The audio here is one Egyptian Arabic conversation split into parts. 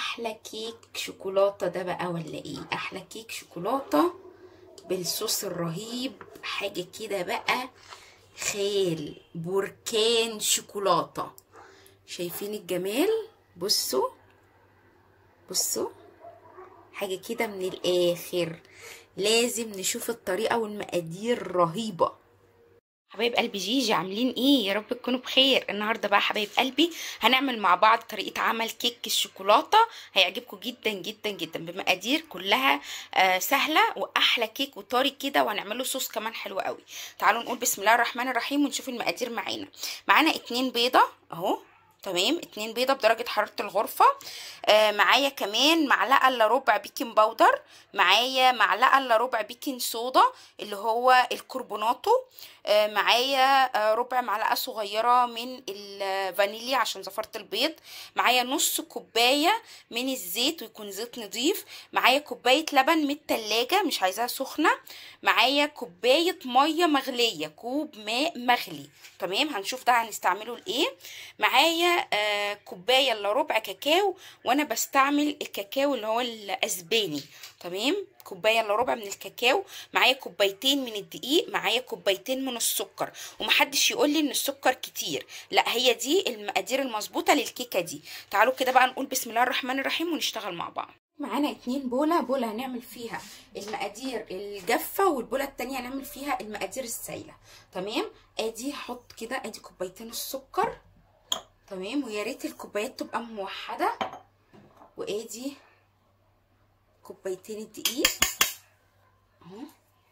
احلى كيك شوكولاته ده بقى ولا ايه احلى كيك شوكولاته بالصوص الرهيب حاجه كده بقى خيال بركان شوكولاته شايفين الجمال بصوا بصوا حاجه كده من الاخر لازم نشوف الطريقه والمقادير رهيبه حبايب قلبي جيجي عاملين ايه يا رب تكونوا بخير النهارده بقى حبايب قلبي هنعمل مع بعض طريقه عمل كيك الشوكولاته هيعجبكم جدا جدا جدا بمقادير كلها آه سهله واحلى كيك وطري كده وهنعمله صوص كمان حلو قوي تعالوا نقول بسم الله الرحمن الرحيم ونشوف المقادير معانا معانا اتنين بيضه اهو تمام اتنين بيضه بدرجه حراره الغرفه آه معايا كمان معلقه الا ربع بيكنج باودر معايا معلقه الا ربع بيكنج صودا اللي هو الكربوناتو آه معايا آه ربع معلقه صغيره من الفانيليا عشان زفرت البيض معايا نص كوبايه من الزيت ويكون زيت نضيف معايا كوبايه لبن من التلاجة مش عايزاها سخنه معايا كوبايه ميه مغليه كوب ماء مغلي تمام هنشوف ده هنستعمله لايه معايا آه كوبايه الا ربع كاكاو وانا بستعمل الكاكاو اللي هو الاسباني تمام كوبايه الا ربع من الكاكاو معايا كوبايتين من الدقيق معايا كوبايتين من السكر ومحدش يقول لي ان السكر كتير لا هي دي المقادير المظبوطه للكيكه دي تعالوا كده بقى نقول بسم الله الرحمن الرحيم ونشتغل مع بعض معانا اتنين بوله بوله هنعمل فيها المقادير الجافه والبوله التانية هنعمل فيها المقادير السايله تمام ادي هحط كده ادي كوبايتين السكر تمام ويا ريت الكوبايات تبقى موحده وادي كوبايتين الدقيق اهو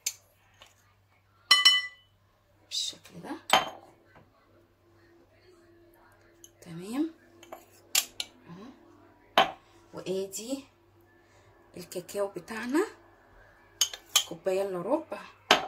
بالشكل ده تمام اهو وادي الكاكاو بتاعنا كوبايه الا ربع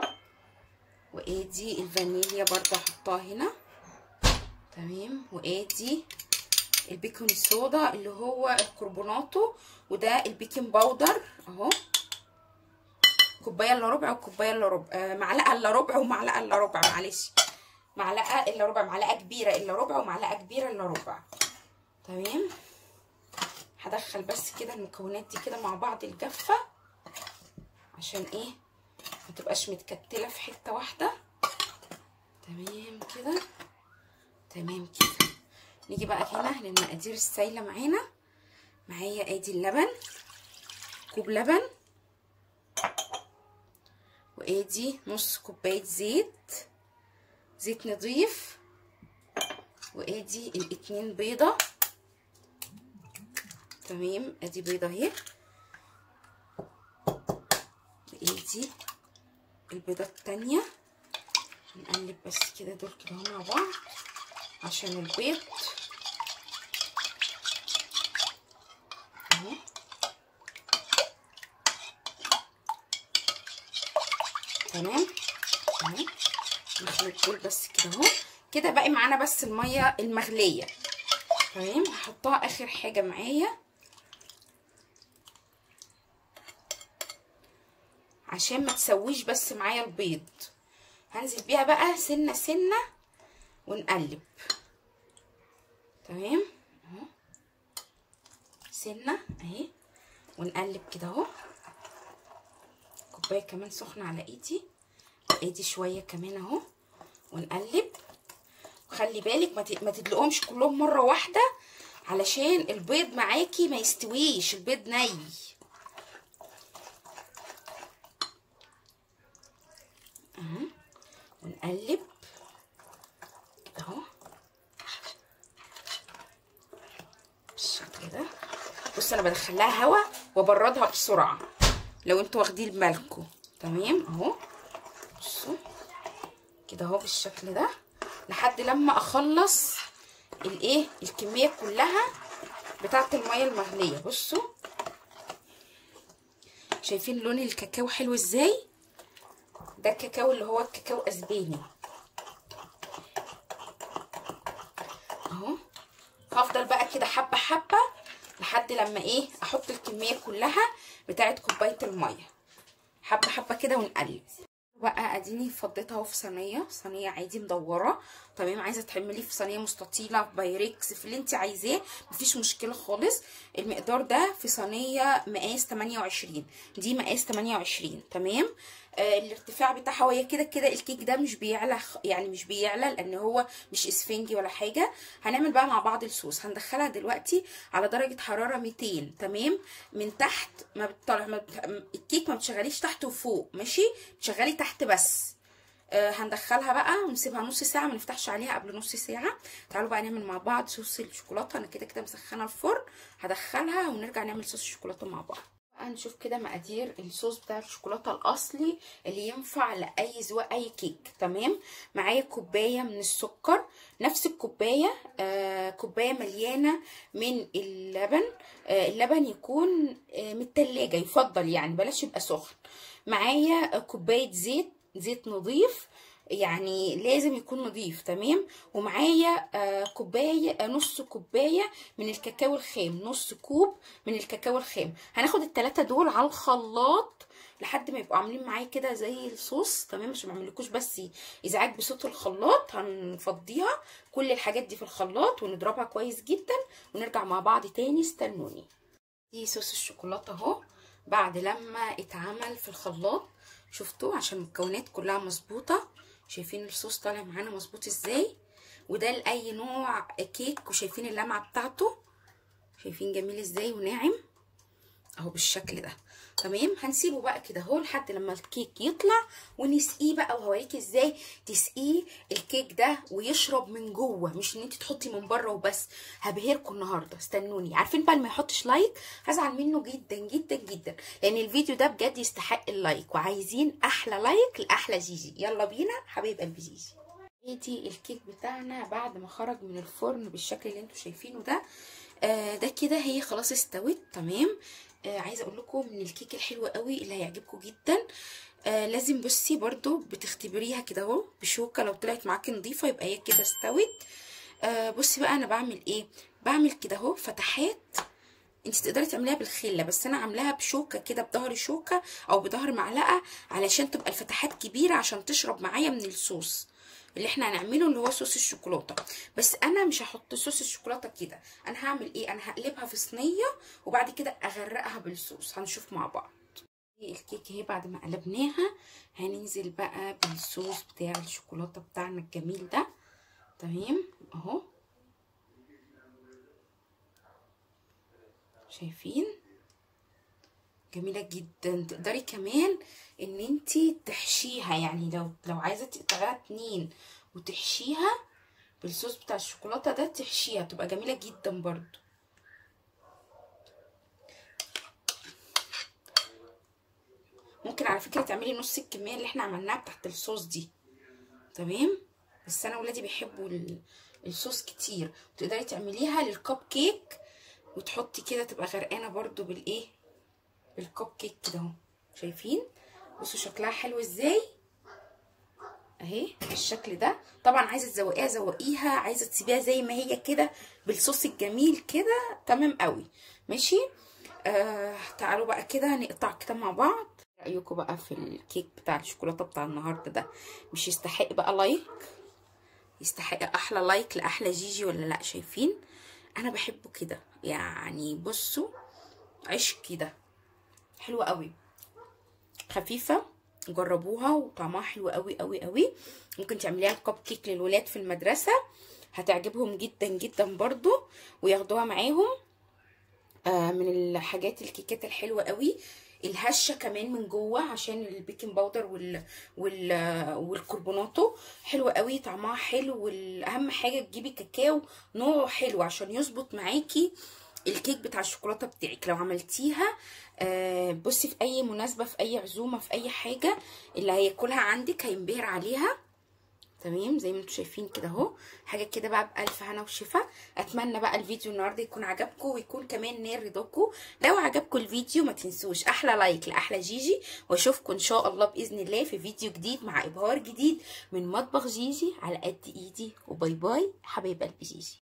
وادي الفانيليا برضه هحطها هنا تمام وادي البيكنج صودا اللي هو الكربوناتو وده البيكنج باودر اهو كوبايه الا ربع وكوبايه الا ربع آه معلقه الا ربع ومعلقه الا ربع معلش معلقه الا ربع معلقه كبيره الا ربع ومعلقه كبيره الا ربع تمام هدخل بس كده المكونات دي كده مع بعض الجافه عشان ايه ما تبقاش متكتله في حته واحده تمام كده تمام كده نيجي بقى هنا للمقادير السايله معانا معايا ادي اللبن كوب لبن وادي نص كوبايه زيت زيت نضيف وادي الاتنين بيضه تمام ادي بيضه اهي وادي البيضه التانيه نقلب بس كده دول كده مع بعض عشان البيض اهو تمام اهو نخلط دول بس كده اهو كده باقي معانا بس الميه المغليه تمام هحطها اخر حاجه معايا عشان ما تسويش بس معايا البيض هنزل بيها بقى سنه سنه ونقلب تمام اهو سنه اهي ونقلب كده اهو كوبايه كمان سخنه على ايدي ايدي شويه كمان اهو ونقلب وخلي بالك ما تدلقهمش كلهم مره واحده علشان البيض معاكي ما يستويش البيض ني اهو ونقلب كده اهو بالشكل ده بص انا بدخلها هوا وابردها بسرعه لو انتوا واخدين بالكم تمام اهو بصوا كده اهو بالشكل ده لحد لما اخلص الايه الكميه كلها بتاعه الميه المغليه بصوا شايفين لون الكاكاو حلو ازاي ده الكاكاو اللي هو الكاكاو اسباني اهو هفضل بقى كده حبه حبه لحد لما ايه احط الكميه كلها بتاعه كوبايه الميه حبه حبه كده ونقلب بقى اديني فضيتها اهو في صينيه صينيه عادي مدوره تمام عايزه تعملي في صينيه مستطيله في بايركس في اللي انت عايزاه مفيش مشكله خالص المقدار ده في صينيه مقاس 28 دي مقاس 28 تمام آه الارتفاع بتاعها وهي كده كده الكيك ده مش بيعلى يعني مش بيعلى لان هو مش اسفنجي ولا حاجه هنعمل بقى مع بعض الصوص هندخلها دلوقتي على درجه حراره 200 تمام من تحت ما بتطلع ما بت... الكيك ما بتشغليش تحت وفوق ماشي تشغلي تحت بس آه هندخلها بقى ونسيبها نص ساعه ما نفتحش عليها قبل نص ساعه تعالوا بقى نعمل مع بعض صوص الشوكولاته انا كده كده مسخنه الفرن هدخلها ونرجع نعمل صوص الشوكولاته مع بعض هنشوف كده مقادير الصوص بتاع الشوكولاته الاصلي اللي ينفع لاي ذوق اي كيك تمام معايا كوبايه من السكر نفس الكوبايه آه كوبايه مليانه من اللبن آه اللبن يكون آه من التلاجة يفضل يعني بلاش يبقى سخن معايا كوبايه زيت زيت نظيف يعني لازم يكون نظيف تمام ومعايا آه كوبايه آه نص كوبايه من الكاكاو الخام نص كوب من الكاكاو الخام هناخد التلاتة دول على الخلاط لحد ما يبقوا عاملين معايا كده زي الصوص تمام عشان ما اعملكوش بس ازعاج بصوت الخلاط هنفضيها كل الحاجات دي في الخلاط ونضربها كويس جدا ونرجع مع بعض تاني استنوني دي صوص الشوكولاته اهو بعد لما اتعمل في الخلاط شفتوا عشان المكونات كلها مظبوطه شايفين الصوص طالع معانا مظبوط ازاي وده لاي نوع كيك وشايفين اللمعه بتاعته شايفين جميل ازاي وناعم اهو بالشكل ده تمام هنسيبه بقى كده اهو لحد لما الكيك يطلع ونسقيه بقى وهوريكي ازاي تسقيه الكيك ده ويشرب من جوه مش ان انت تحطي من بره وبس هبهركم النهارده استنوني عارفين بقى اللي ما يحطش لايك هزعل منه جدا جدا جدا لان الفيديو ده بجد يستحق اللايك وعايزين احلى لايك لاحلى جيجي يلا بينا حبايب قلبي جيجي ادي الكيك بتاعنا بعد ما خرج من الفرن بالشكل اللي انتوا شايفينه ده آه ده كده هي خلاص استوت تمام آه عايزه اقول لكم من الكيك الحلو قوي اللي هيعجبكم جدا آه لازم بصي برضو بتختبريها كده اهو بشوكه لو طلعت معاكي نظيفه يبقى هي كده استوت آه بصي بقى انا بعمل ايه بعمل كده اهو فتحات انت تقدري تعمليها بالخله بس انا عاملاها بشوكه كده بظهر شوكه او بظهر معلقه علشان تبقى الفتحات كبيره عشان تشرب معايا من الصوص اللي احنا هنعمله اللي هو صوص الشوكولاته بس انا مش هحط صوص الشوكولاته كده انا هعمل ايه انا هقلبها في صينيه وبعد كده اغرقها بالصوص هنشوف مع بعض الكيك اهي بعد ما قلبناها هننزل بقى بالصوص بتاع الشوكولاته بتاعنا الجميل ده تمام اهو شايفين جميله جدا تقدري كمان ان انتي تحشيها يعني لو لو عايزه تقطعيها اتنين وتحشيها بالصوص بتاع الشوكولاته ده تحشيها تبقى جميله جدا برضو ممكن على فكره تعملي نص الكميه اللي احنا عملناها تحت الصوص دي تمام بس انا ولادي بيحبوا الصوص كتير تقدري تعمليها للكب كيك وتحطي كده تبقى غرقانه برضو بالايه بالكب كيك كده اهو شايفين بصوا شكلها حلو ازاي اهي بالشكل ده طبعا عايزه تزوقيها زوقيها عايزه تسيبيها زي ما هي كده بالصوص الجميل كده تمام قوي ماشي آه تعالوا بقى كده نقطع كده مع بعض رايكم بقى في الكيك بتاع الشوكولاته بتاع النهارده ده مش يستحق بقى لايك يستحق احلى لايك لاحلى جيجي ولا لا شايفين انا بحبه كده يعني بصوا عشق كده حلوه قوي خفيفه جربوها وطعمها حلو قوي قوي قوي ممكن تعمليها كب كيك للولاد في المدرسه هتعجبهم جدا جدا برضو وياخدوها معاهم آه من الحاجات الكيكات الحلوه قوي الهشه كمان من جوه عشان البيكنج باودر وال وال والكربوناتو حلوه قوي طعمها حلو والاهم حاجه تجيبي كاكاو نوعه حلو عشان يظبط معاكي الكيك بتاع الشوكولاته بتاعك لو عملتيها آه بصي في اي مناسبه في اي عزومه في اي حاجه اللي هياكلها عندك هينبهر عليها تمام زي ما انتم شايفين كده اهو حاجه كده بقى بالف هنا وشفا اتمنى بقى الفيديو النهارده يكون عجبكم ويكون كمان نال رضاكم لو عجبكم الفيديو ما تنسوش احلى لايك لاحلى جيجي واشوفكم ان شاء الله باذن الله في فيديو جديد مع ابهار جديد من مطبخ جيجي على قد ايدي وباي باي حبايب قلبي جيجي